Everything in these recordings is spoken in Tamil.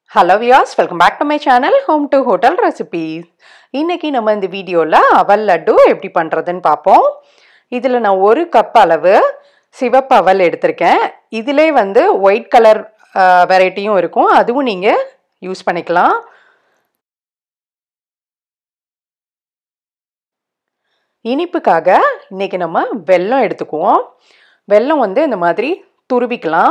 hello viewers welcome back to my channel home to hotel recipes இன்னைக்கு நம்ம இந்த வீடியோவில் அவல் லட்டு எப்படி பண்ணுறதுன்னு பார்ப்போம் இதில் நான் ஒரு கப் அளவு சிவப்பு அவல் எடுத்திருக்கேன் இதிலே வந்து ஒயிட் கலர் வெரைட்டியும் இருக்கும் அதுவும் நீங்கள் யூஸ் பண்ணிக்கலாம் இனிப்புக்காக இன்னைக்கு நம்ம வெல்லம் எடுத்துக்குவோம் வெல்லம் வந்து இந்த மாதிரி துருவிக்கலாம்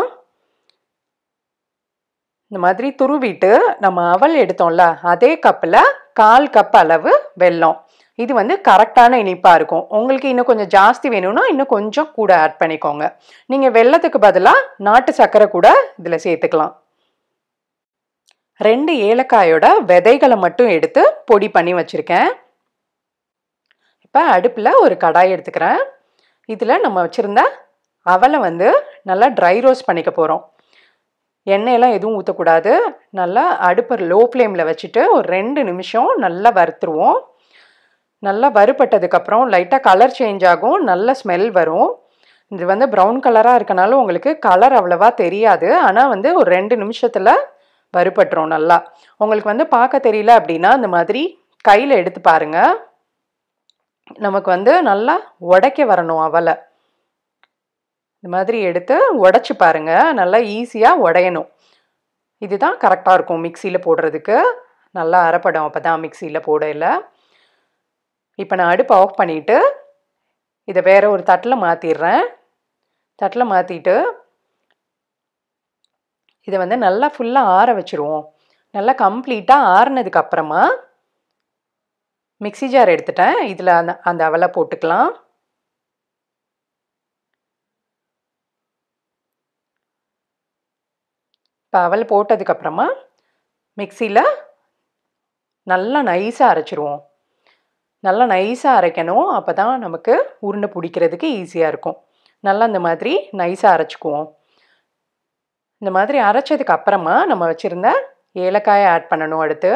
இந்த மாதிரி துருவிட்டு நம்ம அவல் எடுத்தோம்ல அதே கப்பில் கால் கப் அளவு வெல்லம் இது வந்து கரெக்டான இனிப்பாக இருக்கும் உங்களுக்கு இன்னும் கொஞ்சம் ஜாஸ்தி வேணும்னா இன்னும் கொஞ்சம் கூட ஆட் பண்ணிக்கோங்க நீங்கள் வெள்ளத்துக்கு பதிலாக நாட்டு சர்க்கரை கூட இதில் சேர்த்துக்கலாம் ரெண்டு ஏலக்காயோட விதைகளை மட்டும் எடுத்து பொடி பண்ணி வச்சுருக்கேன் இப்போ அடுப்பில் ஒரு கடாய் எடுத்துக்கிறேன் இதில் நம்ம வச்சுருந்த அவலை வந்து நல்லா ட்ரை ரோஸ்ட் பண்ணிக்க போகிறோம் எண்ணெயெல்லாம் எதுவும் ஊற்றக்கூடாது நல்லா அடுப்பை லோ ஃப்ளேமில் வச்சுட்டு ஒரு ரெண்டு நிமிஷம் நல்லா வறுத்துருவோம் நல்லா வறுபட்டதுக்கப்புறம் லைட்டாக கலர் சேஞ்ச் ஆகும் நல்ல ஸ்மெல் வரும் இது வந்து ப்ரௌன் கலராக இருக்கனால உங்களுக்கு கலர் அவ்வளவா தெரியாது ஆனால் வந்து ஒரு ரெண்டு நிமிஷத்தில் வறுபட்டுரும் நல்லா உங்களுக்கு வந்து பார்க்க தெரியல அப்படின்னா இந்த மாதிரி கையில் எடுத்து பாருங்கள் நமக்கு வந்து நல்லா உடைக்க வரணும் அவலை இந்த மாதிரி எடுத்து உடச்சி பாருங்க நல்லா ஈஸியாக உடையணும் இதுதான் கரெக்டாக இருக்கும் மிக்சியில் போடுறதுக்கு நல்லா அரைப்படும் அப்போ தான் மிக்சியில் போடையில் இப்போ நான் அடுப்பு ஆஃப் பண்ணிவிட்டு இதை வேற ஒரு தட்டில் மாற்றிடுறேன் தட்டில் மாற்றிட்டு இதை வந்து நல்லா ஃபுல்லாக ஆற வச்சுருவோம் நல்லா கம்ப்ளீட்டாக ஆறுனதுக்கு அப்புறமா மிக்சி ஜார் எடுத்துட்டேன் இதில் அந்த அந்த அவலை போட்டுக்கலாம் இப்போ அவல் போட்டதுக்கப்புறமா மிக்சியில் நல்லா நைஸாக அரைச்சிருவோம் நல்லா நைஸாக அரைக்கணும் அப்போ தான் நமக்கு உருண்டை பிடிக்கிறதுக்கு ஈஸியாக இருக்கும் நல்லா இந்த மாதிரி நைஸாக அரைச்சிக்குவோம் இந்த மாதிரி அரைச்சதுக்கு அப்புறமா நம்ம வச்சுருந்த ஏலக்காயை ஆட் பண்ணணும் அடுத்து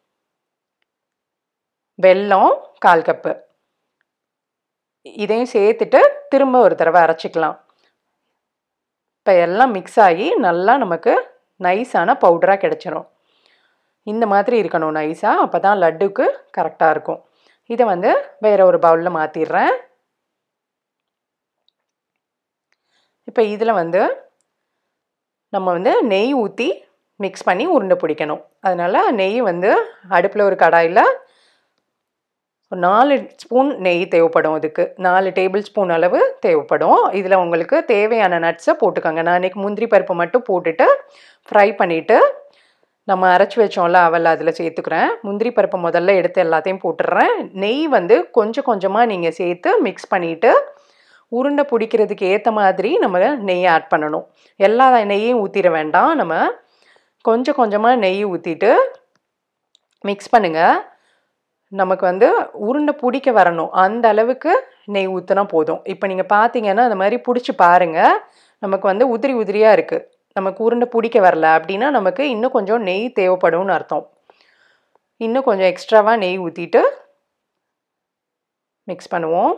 வெல்லம் கால் கப்பு இதையும் சேர்த்துட்டு திரும்ப ஒரு தடவை அரைச்சிக்கலாம் இப்போ எல்லாம் மிக்ஸ் ஆகி நல்லா நமக்கு நைஸான பவுடராக கிடச்சிரும் இந்த மாதிரி இருக்கணும் நைஸாக அப்போ தான் லட்டுக்கு கரெக்டாக இருக்கும் இதை வந்து வேறு ஒரு பவுலில் மாற்றிடுறேன் இப்போ இதில் வந்து நம்ம வந்து நெய் ஊற்றி மிக்ஸ் பண்ணி உருண்டை பிடிக்கணும் அதனால் நெய் வந்து அடுப்பில் ஒரு கடாயில் ஒரு நாலு ஸ்பூன் நெய் தேவைப்படும் இதுக்கு நாலு டேபிள் ஸ்பூன் அளவு தேவைப்படும் இதில் உங்களுக்கு தேவையான நட்ஸை போட்டுக்கோங்க நான் இன்றைக்கி முந்திரி பருப்பு மட்டும் போட்டுட்டு ஃப்ரை பண்ணிவிட்டு நம்ம அரைச்சி வச்சோம்ல அவல் அதில் சேர்த்துக்கிறேன் முந்திரி பருப்பு முதல்ல எடுத்து எல்லாத்தையும் போட்டுடுறேன் நெய் வந்து கொஞ்சம் கொஞ்சமாக நீங்கள் சேர்த்து மிக்ஸ் பண்ணிவிட்டு உருண்டை பிடிக்கிறதுக்கு ஏற்ற மாதிரி நம்ம நெய் ஆட் பண்ணணும் எல்லா நெய்யும் ஊற்றிட வேண்டாம் நம்ம கொஞ்சம் கொஞ்சமாக நெய் ஊற்றிட்டு மிக்ஸ் பண்ணுங்கள் நமக்கு வந்து உருண்டை பிடிக்க வரணும் அந்த அளவுக்கு நெய் ஊற்றினா போதும் இப்போ நீங்கள் பார்த்தீங்கன்னா அந்த மாதிரி பிடிச்சி பாருங்கள் நமக்கு வந்து உதிரி உதிரியாக இருக்குது நமக்கு உருண்டை பிடிக்க வரல அப்படின்னா நமக்கு இன்னும் கொஞ்சம் நெய் தேவைப்படும்னு அர்த்தம் இன்னும் கொஞ்சம் எக்ஸ்ட்ராவாக நெய் ஊற்றிட்டு மிக்ஸ் பண்ணுவோம்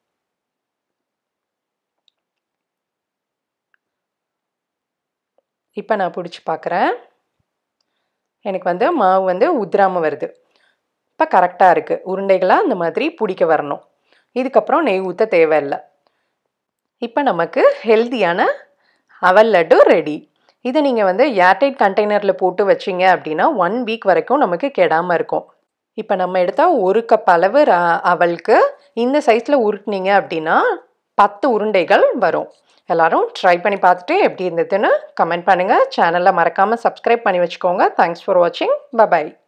இப்போ நான் பிடிச்சி பார்க்குறேன் எனக்கு வந்து மாவு வந்து உதிராமல் வருது இப்போ கரெக்டாக இருக்குது உருண்டைகளாக அந்த மாதிரி பிடிக்க வரணும் இதுக்கப்புறம் நெய் ஊற்ற தேவையில்லை இப்போ நமக்கு ஹெல்த்தியான அவல் லட்டு ரெடி இதை நீங்கள் வந்து ஏர்டைட் கண்டெய்னரில் போட்டு வச்சிங்க அப்படின்னா ஒன் வீக் வரைக்கும் நமக்கு கெடாமல் இருக்கும் இப்போ நம்ம எடுத்தால் ஒரு கப் அளவு அவலுக்கு இந்த சைஸில் உருட்டினீங்க அப்படின்னா பத்து உருண்டைகள் வரும் எல்லாரும் ட்ரை பண்ணி பார்த்துட்டு எப்படி இருந்ததுன்னு கமெண்ட் பண்ணுங்கள் சேனலை மறக்காமல் சப்ஸ்கிரைப் பண்ணி வச்சுக்கோங்க தேங்க்ஸ் ஃபார் வாட்சிங் பபாய்